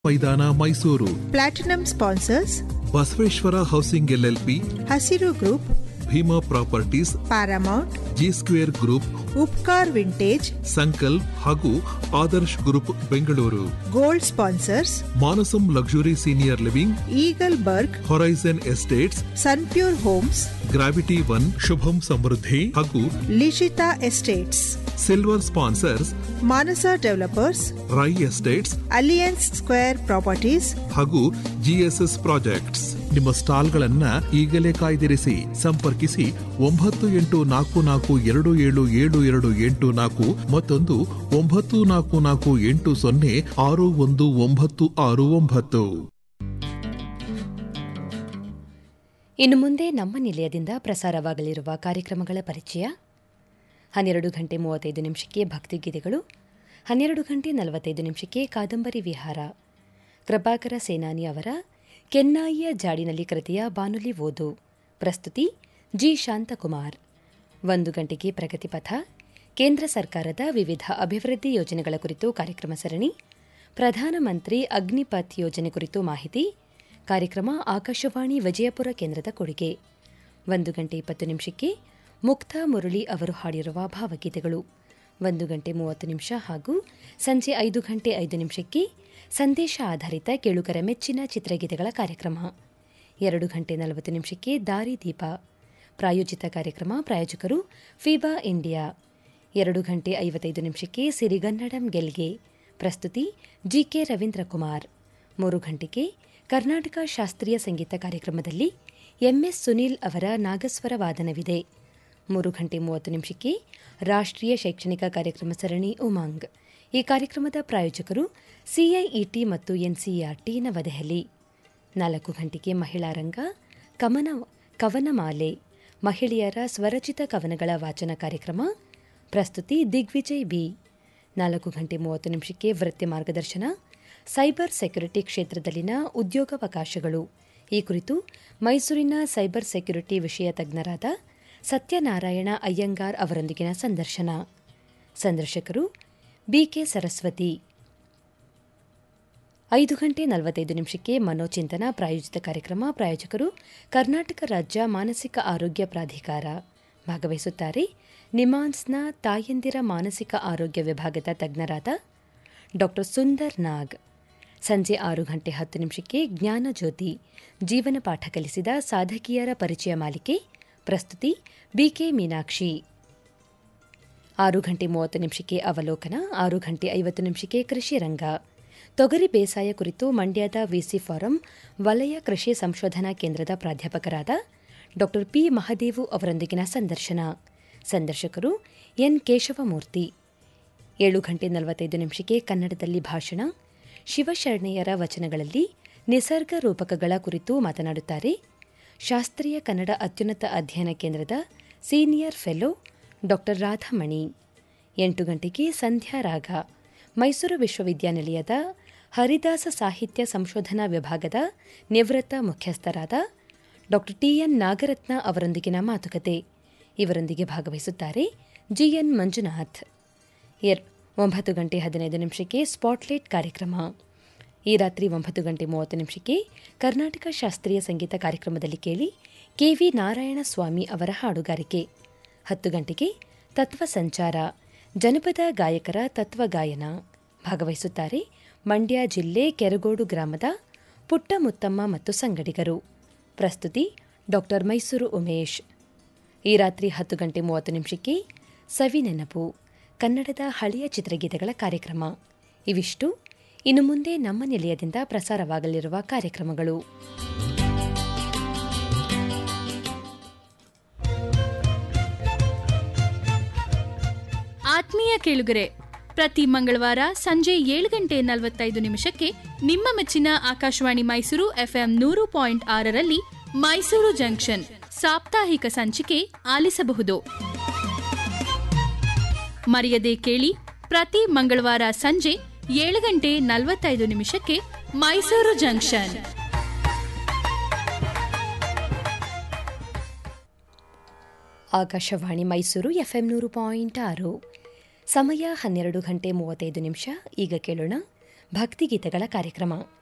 ಮೈದಾನ Mysuru platinum sponsors Basaveshwara housing LLP Hasiru group Bhima properties Paramount G square group Upkar vintage Sankalp ಹಾಗೂ Adarsh group Bengaluru gold sponsors Manasam luxury senior living Eagleburg horizon estates Sunpure homes gravity one Shubham Samruddhi ಹಾಗೂ Lishita estates silver sponsors Manasa developers Rai estates alliance square properties ಹಾಗೂ GSS projects ನಿಮ್ಮ ಸ್ಟಾಲ್ಗಳನ್ನ ಈಗಲೇ ಕಾಯ್ದಿರಿಸಿ ಸಂಪರ್ಕಿಸಿ ಒಂಬತ್ತು ಎಂಟು ನಾಲ್ಕು ನಾಲ್ಕು ಎರಡು ಏಳು ಏಳು ಎರಡು ಎಂಟು ನಾಲ್ಕು ಮತ್ತೊಂದು ಒಂಬತ್ತು ನಾಲ್ಕು ನಾಲ್ಕು ಎಂಟು ಸೊನ್ನೆ ಆರು ಒಂದು ಒಂಬತ್ತು ಆರು ಒಂಬತ್ತು ಇನ್ನು ಮುಂದೆ ನಮ್ಮ ನಿಲಯದಿಂದ ಪ್ರಸಾರವಾಗಲಿರುವ ಕಾರ್ಯಕ್ರಮಗಳ ಪರಿಚಯ ಹನ್ನೆರಡು ಗಂಟೆ ಮೂವತ್ತೈದು ನಿಮಿಷಕ್ಕೆ ಭಕ್ತಿಗೀತೆಗಳು ಹನ್ನೆರಡು ಗಂಟೆ ನಲವತ್ತೈದು ನಿಮಿಷಕ್ಕೆ ಕಾದಂಬರಿ ವಿಹಾರ ಕೃಪಾಕರ ಸೇನಾನಿ ಅವರ ಕೆನ್ನಾಯಿಯ ಜಾಡಿನಲ್ಲಿ ಕೃತಿಯ ಬಾನುಲಿ ಓದು ಪ್ರಸ್ತುತಿ ಜಿ ಶಾಂತಕುಮಾರ್ ಒಂದು ಗಂಟೆಗೆ ಪ್ರಗತಿಪಥ ಕೇಂದ್ರ ಸರ್ಕಾರದ ವಿವಿಧ ಅಭಿವೃದ್ಧಿ ಯೋಜನೆಗಳ ಕುರಿತು ಕಾರ್ಯಕ್ರಮ ಸರಣಿ ಪ್ರಧಾನಮಂತ್ರಿ ಅಗ್ನಿಪಥ್ ಯೋಜನೆ ಕುರಿತು ಮಾಹಿತಿ ಕಾರ್ಯಕ್ರಮ ಆಕಾಶವಾಣಿ ವಿಜಯಪುರ ಕೇಂದ್ರದ ಕೊಡುಗೆ ಒಂದು ಗಂಟೆ ಇಪ್ಪತ್ತು ನಿಮಿಷಕ್ಕೆ ಮುಕ್ತ ಮುರಳಿ ಅವರು ಹಾಡಿರುವ ಭಾವಗೀತೆಗಳು ಒಂದು ಗಂಟೆ ಮೂವತ್ತು ನಿಮಿಷ ಹಾಗೂ ಸಂಜೆ ಐದು ಗಂಟೆ ಐದು ನಿಮಿಷಕ್ಕೆ ಸಂದೇಶ ಆಧಾರಿತ ಕೇಳುಗರ ಮೆಚ್ಚಿನ ಚಿತ್ರಗೀತೆಗಳ ಕಾರ್ಯಕ್ರಮ ಎರಡು ಗಂಟೆ ನಲವತ್ತು ನಿಮಿಷಕ್ಕೆ ದಾರಿದೀಪ ಪ್ರಾಯೋಜಿತ ಕಾರ್ಯಕ್ರಮ ಪ್ರಾಯೋಜಕರು ಫಿಬಾ ಇಂಡಿಯಾ ಎರಡು ಗಂಟೆ ಐವತ್ತೈದು ನಿಮಿಷಕ್ಕೆ ಸಿರಿಗನ್ನಡಂ ಗೆಲ್ಗೆ ಪ್ರಸ್ತುತಿ ಜಿಕೆ ರವೀಂದ್ರ ಕುಮಾರ್ ಮೂರು ಗಂಟೆಗೆ ಕರ್ನಾಟಕ ಶಾಸ್ತ್ರೀಯ ಸಂಗೀತ ಕಾರ್ಯಕ್ರಮದಲ್ಲಿ ಎಂಎಸ್ ಸುನೀಲ್ ಅವರ ನಾಗಸ್ವರ ವಾದನವಿದೆ ಮೂರು ಗಂಟೆ ಮೂವತ್ತು ನಿಮಿಷಕ್ಕೆ ರಾಷ್ಟ್ರೀಯ ಶೈಕ್ಷಣಿಕ ಕಾರ್ಯಕ್ರಮ ಸರಣಿ ಉಮಾಂಗ್ ಈ ಕಾರ್ಯಕ್ರಮದ ಪ್ರಾಯೋಜಕರು ಸಿಐಇಟಿ ಮತ್ತು ಎನ್ಸಿಇಆರ್ಟಿ ನವದೆಹಲಿ ನಾಲ್ಕು ಗಂಟೆಗೆ ಮಹಿಳಾ ರಂಗ ಕಮನ ಕವನಮಾಲೆ ಮಹಿಳೆಯರ ಸ್ವರಚಿತ ಕವನಗಳ ವಾಚನ ಕಾರ್ಯಕ್ರಮ ಪ್ರಸ್ತುತಿ ದಿಗ್ವಿಜಯ್ ಬಿ ನಾಲ್ಕು ಗಂಟೆ ಮೂವತ್ತು ನಿಮಿಷಕ್ಕೆ ವೃತ್ತಿ ಮಾರ್ಗದರ್ಶನ ಸೈಬರ್ ಸೆಕ್ಯುರಿಟಿ ಕ್ಷೇತ್ರದಲ್ಲಿನ ಉದ್ಯೋಗಾವಕಾಶಗಳು ಈ ಕುರಿತು ಮೈಸೂರಿನ ಸೈಬರ್ ಸೆಕ್ಯುರಿಟಿ ವಿಷಯ ತಜ್ಞರಾದ ಸತ್ಯನಾರಾಯಣ ಅಯ್ಯಂಗಾರ್ ಅವರೊಂದಿಗಿನ ಸಂದರ್ಶನ ಸಂದರ್ಶಕರು ಬಿಕೆ ಸರಸ್ವತಿ ಐದು ಗಂಟೆ ನಲವತ್ತೈದು ನಿಮಿಷಕ್ಕೆ ಮನೋಚಿಂತನ ಪ್ರಾಯೋಜಿತ ಕಾರ್ಯಕ್ರಮ ಪ್ರಾಯೋಜಕರು ಕರ್ನಾಟಕ ರಾಜ್ಯ ಮಾನಸಿಕ ಆರೋಗ್ಯ ಪ್ರಾಧಿಕಾರ ಭಾಗವಹಿಸುತ್ತಾರೆ ನಿಮಾನ್ಸ್ನ ತಾಯಂದಿರ ಮಾನಸಿಕ ಆರೋಗ್ಯ ವಿಭಾಗದ ತಜ್ಞರಾದ ಡಾ ಸುಂದರ್ ನಾಗ್ ಸಂಜೆ ಆರು ಗಂಟೆ ಹತ್ತು ನಿಮಿಷಕ್ಕೆ ಜ್ಞಾನಜ್ಯೋತಿ ಜೀವನ ಪಾಠ ಕಲಿಸಿದ ಸಾಧಕಿಯರ ಪರಿಚಯ ಮಾಲಿಕೆ ಪ್ರಸ್ತುತಿ ಬಿಕೆ ಮೀನಾಕ್ಷಿ ಆರು ಗಂಟೆ ಮೂವತ್ತು ನಿಮಿಷಕ್ಕೆ ಅವಲೋಕನ ಆರು ಗಂಟೆ ಐವತ್ತು ನಿಮಿಷಕ್ಕೆ ಕೃಷಿ ರಂಗ ತೊಗರಿ ಬೇಸಾಯ ಕುರಿತು ಮಂಡ್ಯದ ವಿಸಿ ಫಾರಂ ವಲಯ ಕೃಷಿ ಸಂಶೋಧನಾ ಕೇಂದ್ರದ ಪ್ರಾಧ್ಯಾಪಕರಾದ ಡಾ ಪಿ ಮಹದೇವು ಅವರೊಂದಿಗಿನ ಸಂದರ್ಶನ ಸಂದರ್ಶಕರು ಎನ್ ಕೇಶವಮೂರ್ತಿ ಏಳು ಗಂಟೆ ನಲವತ್ತೈದು ನಿಮಿಷಕ್ಕೆ ಕನ್ನಡದಲ್ಲಿ ಭಾಷಣ ಶಿವಶರಣೆಯರ ವಚನಗಳಲ್ಲಿ ನಿಸರ್ಗ ರೂಪಕಗಳ ಕುರಿತು ಮಾತನಾಡುತ್ತಾರೆ ಶಾಸ್ತ್ರೀಯ ಕನ್ನಡ ಅತ್ಯುನ್ನತ ಅಧ್ಯಯನ ಕೇಂದ್ರದ ಸೀನಿಯರ್ ಫೆಲೋ ಡಾ ರಾಧಾಮಣಿ ಎಂಟು ಗಂಟೆಗೆ ಸಂಧ್ಯಾ ರಾಗ ಮೈಸೂರು ವಿಶ್ವವಿದ್ಯಾನಿಲಯದ ಹರಿದಾಸ ಸಾಹಿತ್ಯ ಸಂಶೋಧನಾ ವಿಭಾಗದ ನಿವೃತ್ತ ಮುಖ್ಯಸ್ಥರಾದ ಡಾ ಟಿಎನ್ ನಾಗರತ್ನ ಅವರೊಂದಿಗಿನ ಮಾತುಕತೆ ಇವರೊಂದಿಗೆ ಭಾಗವಹಿಸುತ್ತಾರೆ ಜಿಎನ್ ಮಂಜುನಾಥ್ ಎರ್ ಒಂಬತ್ತು ಗಂಟೆ ಹದಿನೈದು ನಿಮಿಷಕ್ಕೆ ಸ್ಪಾಟ್ಲೈಟ್ ಕಾರ್ಯಕ್ರಮ ಈ ರಾತ್ರಿ ಒಂಬತ್ತು ಗಂಟೆ ಮೂವತ್ತು ನಿಮಿಷಕ್ಕೆ ಕರ್ನಾಟಕ ಶಾಸ್ತ್ರೀಯ ಸಂಗೀತ ಕಾರ್ಯಕ್ರಮದಲ್ಲಿ ಕೇಳಿ ಕೆವಿ ನಾರಾಯಣ ಸ್ವಾಮಿ ಅವರ ಹಾಡುಗಾರಿಕೆ ಹತ್ತು ಗಂಟೆಗೆ ತತ್ವ ಸಂಚಾರ ಜನಪದ ಗಾಯಕರ ತತ್ವ ಗಾಯನ ಭಾಗವಹಿಸುತ್ತಾರೆ ಮಂಡ್ಯ ಜಿಲ್ಲೆ ಕೆರಗೋಡು ಗ್ರಾಮದ ಪುಟ್ಟ ಮುತ್ತಮ್ಮ ಮತ್ತು ಸಂಗಡಿಗರು ಪ್ರಸ್ತುತಿ ಡಾಕ್ಟರ್ ಮೈಸೂರು ಉಮೇಶ್ ಈ ರಾತ್ರಿ ಹತ್ತು ಗಂಟೆ ಮೂವತ್ತು ನಿಮಿಷಕ್ಕೆ ಸವಿ ನೆನಪು ಕನ್ನಡದ ಹಳೆಯ ಚಿತ್ರಗೀತೆಗಳ ಕಾರ್ಯಕ್ರಮ ಇವಿಷ್ಟು ಇನ್ನು ಮುಂದೆ ನಮ್ಮ ನಿಲಯದಿಂದ ಪ್ರಸಾರವಾಗಲಿರುವ ಕಾರ್ಯಕ್ರಮಗಳು ಆತ್ಮೀಯ ಕೇಳುಗರೆ ಪ್ರತಿ ಮಂಗಳವಾರ ಸಂಜೆ ಏಳು ಗಂಟೆ ನಲವತ್ತೈದು ನಿಮಿಷಕ್ಕೆ ನಿಮ್ಮ ಮೆಚ್ಚಿನ ಆಕಾಶವಾಣಿ ಮೈಸೂರು ಎಫ್ಎಂ ನೂರು ಪಾಯಿಂಟ್ ಆರರಲ್ಲಿ ಮೈಸೂರು ಜಂಕ್ಷನ್ ಸಾಪ್ತಾಹಿಕ ಸಂಚಿಕೆ ಆಲಿಸಬಹುದು ಮರೆಯದೆ ಕೇಳಿ ಪ್ರತಿ ಮಂಗಳವಾರ ಸಂಜೆ ಏಳು ಗಂಟೆ ನಲವತ್ತೈದು ನಿಮಿಷಕ್ಕೆ ಮೈಸೂರು ಜಂಕ್ಷನ್ ಆಕಾಶವಾಣಿ ಮೈಸೂರು ಎಫ್ಎಂ ನೂರು ಪಾಯಿಂಟ್ ಆರು ಸಮಯ ಹನ್ನೆರಡು ಗಂಟೆ ಮೂವತ್ತೈದು ನಿಮಿಷ ಈಗ ಕೇಳೋಣ ಭಕ್ತಿಗೀತೆಗಳ ಕಾರ್ಯಕ್ರಮ